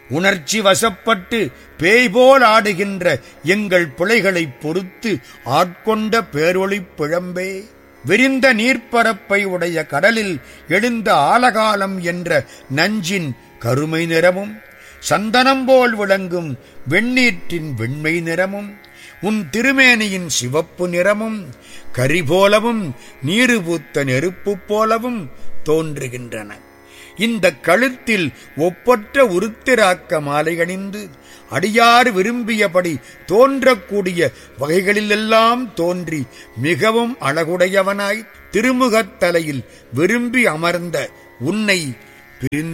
உணர்ச்சி வசப்பட்டு பேய் போல் ஆடுகின்ற எங்கள் பிழைகளைப் பொறுத்து ஆட்கொண்ட பேரொளிப் பிழம்பே விரிந்த நீர்ப்பரப்பை உடைய கடலில் எழுந்த ஆலகாலம் என்ற நஞ்சின் கருமை நிறமும் சந்தனம் போல் விளங்கும் வெண்ணீற்றின் வெண்மை நிறமும் உன் திருமேனியின் சிவப்பு நிறமும் கரி போலவும் நீரு பூத்த நெருப்பு போலவும் தோன்றுகின்றன இந்த கழுத்தில் ஒப்பற்ற உருத்திராக்க மாலை அணிந்து அடியார் விரும்பியபடி தோன்றக்கூடிய வகைகளிலெல்லாம் தோன்றி மிகவும் அழகுடையவனாய் திருமுகத்தலையில் விரும்பி அமர்ந்த உன்னை பிரிந்து